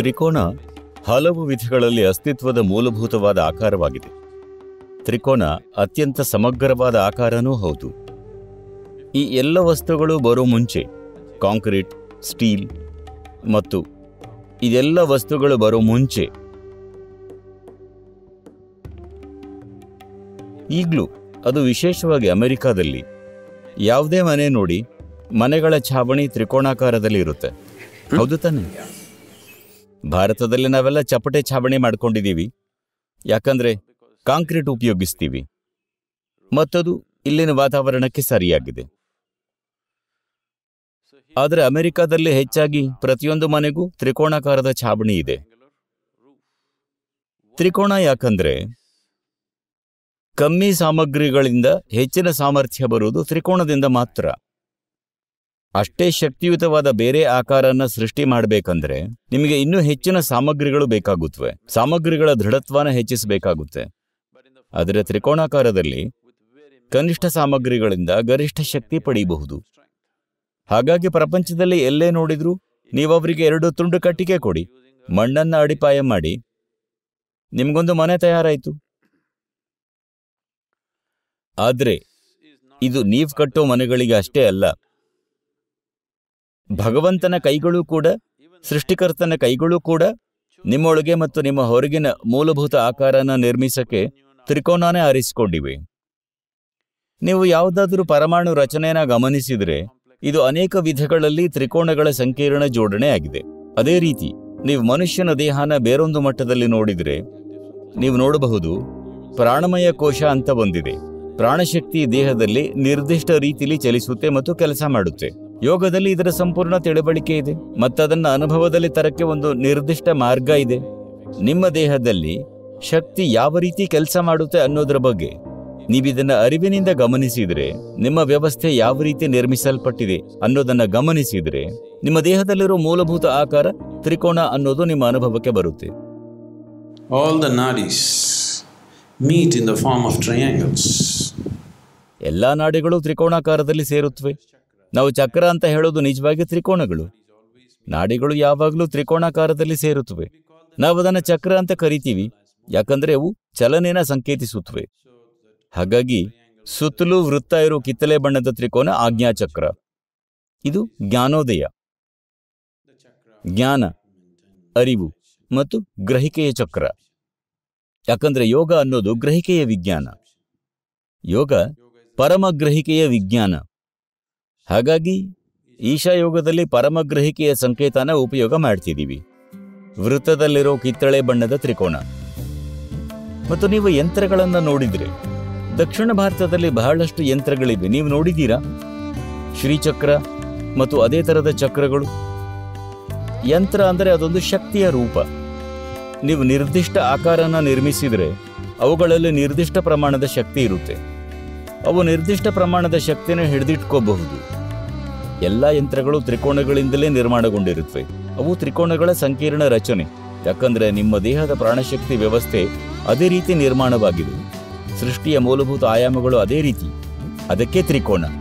ತ್ರಿಕೋನ ಹಲವು ವಿಧಗಳಲ್ಲಿ ಅಸ್ತಿತ್ವದ ಮೂಲಭೂತವಾದ ಆಕಾರವಾಗಿದೆ ತ್ರಿಕೋನ ಅತ್ಯಂತ ಸಮಗ್ರವಾದ ಆಕಾರನೂ ಹೌದು ಈ ಎಲ್ಲ ವಸ್ತುಗಳು ಬರೋ ಮುಂಚೆ ಕಾಂಕ್ರೀಟ್ ಸ್ಟೀಲ್ ಮತ್ತು ಇದೆಲ್ಲ ವಸ್ತುಗಳು ಬರೋ ಮುಂಚೆ ಈಗಲೂ ಅದು ವಿಶೇಷವಾಗಿ ಅಮೆರಿಕಾದಲ್ಲಿ ಯಾವುದೇ ಮನೆ ನೋಡಿ ಮನೆಗಳ ಛಾವಣಿ ತ್ರಿಕೋಣಾಕಾರದಲ್ಲಿ ಇರುತ್ತೆ ಹೌದು ತಾನೆ ಭಾರತದಲ್ಲಿ ನಾವೆಲ್ಲ ಚಪಟೆ ಛಾವಣಿ ಮಾಡ್ಕೊಂಡಿದ್ದೀವಿ ಯಾಕಂದ್ರೆ ಕಾಂಕ್ರೀಟ್ ಉಪಯೋಗಿಸ್ತೀವಿ ಮತ್ತದು ಇಲ್ಲಿನ ವಾತಾವರಣಕ್ಕೆ ಸರಿಯಾಗಿದೆ ಆದರೆ ಅಮೆರಿಕಾದಲ್ಲಿ ಹೆಚ್ಚಾಗಿ ಪ್ರತಿಯೊಂದು ಮನೆಗೂ ತ್ರಿಕೋಣಾಕಾರದ ಛಾವಣಿ ಇದೆ ತ್ರಿಕೋಣ ಯಾಕಂದ್ರೆ ಕಮ್ಮಿ ಸಾಮಗ್ರಿಗಳಿಂದ ಹೆಚ್ಚಿನ ಸಾಮರ್ಥ್ಯ ಬರುವುದು ತ್ರಿಕೋಣದಿಂದ ಮಾತ್ರ ಅಷ್ಟೇ ಶಕ್ತಿಯುತವಾದ ಬೇರೆ ಆಕಾರನ ಸೃಷ್ಟಿ ಮಾಡಬೇಕಂದ್ರೆ ನಿಮಗೆ ಇನ್ನೂ ಹೆಚ್ಚಿನ ಸಾಮಗ್ರಿಗಳು ಬೇಕಾಗುತ್ತವೆ ಸಾಮಗ್ರಿಗಳ ದೃಢತ್ವನ ಹೆಚ್ಚಿಸಬೇಕಾಗುತ್ತೆ ಆದರೆ ತ್ರಿಕೋಣಾಕಾರದಲ್ಲಿ ಕನಿಷ್ಠ ಸಾಮಗ್ರಿಗಳಿಂದ ಗರಿಷ್ಠ ಶಕ್ತಿ ಪಡೆಯಬಹುದು ಹಾಗಾಗಿ ಪ್ರಪಂಚದಲ್ಲಿ ಎಲ್ಲೇ ನೋಡಿದ್ರೂ ನೀವವರಿಗೆ ಎರಡು ತುಂಡು ಕಟ್ಟಿಗೆ ಕೊಡಿ ಮಣ್ಣನ್ನ ಅಡಿಪಾಯ ಮಾಡಿ ನಿಮ್ಗೊಂದು ಮನೆ ತಯಾರಾಯಿತು ಆದ್ರೆ ಇದು ನೀವ್ ಕಟ್ಟೋ ಮನೆಗಳಿಗೆ ಅಷ್ಟೇ ಅಲ್ಲ ಭಗವಂತನ ಕೈಗಳು ಕೂಡ ಸೃಷ್ಟಿಕರ್ತನ ಕೈಗಳು ಕೂಡ ನಿಮ್ಮೊಳಗೆ ಮತ್ತು ನಿಮ್ಮ ಹೊರಗಿನ ಮೂಲಭೂತ ಆಕಾರನ ನಿರ್ಮಿಸಕ್ಕೆ ತ್ರಿಕೋನಾನೇ ಆರಿಸಿಕೊಂಡಿವೆ ನೀವು ಯಾವುದಾದ್ರೂ ಪರಮಾಣು ರಚನೆಯನ್ನ ಗಮನಿಸಿದ್ರೆ ಇದು ಅನೇಕ ವಿಧಗಳಲ್ಲಿ ತ್ರಿಕೋಣಗಳ ಸಂಕೀರ್ಣ ಜೋಡಣೆ ಆಗಿದೆ ಅದೇ ರೀತಿ ನೀವು ಮನುಷ್ಯನ ದೇಹನ ಬೇರೊಂದು ಮಟ್ಟದಲ್ಲಿ ನೋಡಿದ್ರೆ ನೀವು ನೋಡಬಹುದು ಪ್ರಾಣಮಯ ಕೋಶ ಅಂತ ಬಂದಿದೆ ಪ್ರಾಣಶಕ್ತಿ ದೇಹದಲ್ಲಿ ನಿರ್ದಿಷ್ಟ ರೀತಿಯಲ್ಲಿ ಚಲಿಸುತ್ತೆ ಮತ್ತು ಕೆಲಸ ಮಾಡುತ್ತೆ ಯೋಗದಲ್ಲಿ ಇದರ ಸಂಪೂರ್ಣ ತಿಳುವಳಿಕೆ ಇದೆ ಮತ್ತದನ್ನ ಅನುಭವದಲ್ಲಿ ತರಕ್ಕೆ ಒಂದು ನಿರ್ದಿಷ್ಟ ಮಾರ್ಗ ಇದೆ ನಿಮ್ಮ ದೇಹದಲ್ಲಿ ಶಕ್ತಿ ಯಾವ ರೀತಿ ಕೆಲಸ ಮಾಡುತ್ತೆ ಅನ್ನೋದ್ರ ಬಗ್ಗೆ ನೀವಿದನ್ನ ಅರಿವಿನಿಂದ ಗಮನಿಸಿದ್ರೆ ನಿಮ್ಮ ವ್ಯವಸ್ಥೆ ಯಾವ ರೀತಿ ನಿರ್ಮಿಸಲ್ಪಟ್ಟಿದೆ ಅನ್ನೋದನ್ನ ಗಮನಿಸಿದ್ರೆ ನಿಮ್ಮ ದೇಹದಲ್ಲಿರೋ ಮೂಲಭೂತ ಆಕಾರ ತ್ರಿಕೋಣ ಅನ್ನೋದು ನಿಮ್ಮ ಅನುಭವಕ್ಕೆ ಬರುತ್ತೆ All the nadis meet in the form of triangles. ಎಲ್ಲಾ ನಾಡಿಗಳು ತ್ರಿಕೋಣಾಕಾರದಲ್ಲಿ ಸೇರುತ್ತವೆ ನಾವು ಚಕ್ರ ಅಂತ ಹೇಳೋದು ನಿಜವಾಗಿ ತ್ರಿಕೋಣಗಳು ನಾಡಿಗಳು ಯಾವಾಗಲೂ ತ್ರಿಕೋಣಾಕಾರದಲ್ಲಿ ಸೇರುತ್ತವೆ ನಾವು ಅದನ್ನ ಚಕ್ರ ಅಂತ ಕರಿತೀವಿ ಯಾಕಂದ್ರೆ ಅವು ಚಲನೆನ ಸಂಕೇತಿಸುತ್ತವೆ ಹಾಗಾಗಿ ಸುತ್ತಲೂ ವೃತ್ತ ಇರೋ ಕಿತ್ತಲೆ ಬಣ್ಣದ ತ್ರಿಕೋನ ಆಜ್ಞಾಚಕ್ರ ಇದು ಜ್ಞಾನೋದಯ ಜ್ಞಾನ ಅರಿವು ಮತ್ತು ಗ್ರಹಿಕೆಯ ಚಕ್ರ ಯಾಕಂದ್ರೆ ಯೋಗ ಅನ್ನೋದು ಗ್ರಹಿಕೆಯ ವಿಜ್ಞಾನ ಯೋಗ ಪರಮಗ್ರಹಿಕೆಯ ವಿಜ್ಞಾನ ಹಾಗಾಗಿ ಈಶಾ ಯೋಗದಲ್ಲಿ ಪರಮಗ್ರಹಿಕೆಯ ಸಂಕೇತನ ಉಪಯೋಗ ಮಾಡ್ತಿದ್ದೀವಿ ವೃತ್ತದಲ್ಲಿರೋ ಕಿತ್ತಳೆ ಬಣ್ಣದ ತ್ರಿಕೋಣ ಮತ್ತು ನೀವು ಯಂತ್ರಗಳನ್ನ ನೋಡಿದ್ರೆ ದಕ್ಷಿಣ ಭಾರತದಲ್ಲಿ ಬಹಳಷ್ಟು ಯಂತ್ರಗಳಿವೆ ನೀವು ನೋಡಿದ್ದೀರಾ ಶ್ರೀಚಕ್ರ ಮತ್ತು ಅದೇ ತರದ ಚಕ್ರಗಳು ಯಂತ್ರ ಅಂದರೆ ಅದೊಂದು ಶಕ್ತಿಯ ರೂಪ ನೀವು ನಿರ್ದಿಷ್ಟ ಆಕಾರನ ನಿರ್ಮಿಸಿದರೆ ಅವುಗಳಲ್ಲಿ ನಿರ್ದಿಷ್ಟ ಪ್ರಮಾಣದ ಶಕ್ತಿ ಇರುತ್ತೆ ಅವು ನಿರ್ದಿಷ್ಟ ಪ್ರಮಾಣದ ಶಕ್ತಿನ ಹಿಡಿದಿಟ್ಕೋಬಹುದು ಎಲ್ಲ ಯಂತ್ರಗಳು ತ್ರಿಕೋಣಗಳಿಂದಲೇ ನಿರ್ಮಾಣಗೊಂಡಿರುತ್ತವೆ ಅವು ತ್ರಿಕೋಣಗಳ ಸಂಕೀರ್ಣ ರಚನೆ ಯಾಕಂದ್ರೆ ನಿಮ್ಮ ದೇಹದ ಪ್ರಾಣಶಕ್ತಿ ವ್ಯವಸ್ಥೆ ಅದೇ ರೀತಿ ನಿರ್ಮಾಣವಾಗಿದೆ ಸೃಷ್ಟಿಯ ಮೂಲಭೂತ ಆಯಾಮಗಳು ಅದೇ ರೀತಿ ಅದಕ್ಕೆ ತ್ರಿಕೋಣ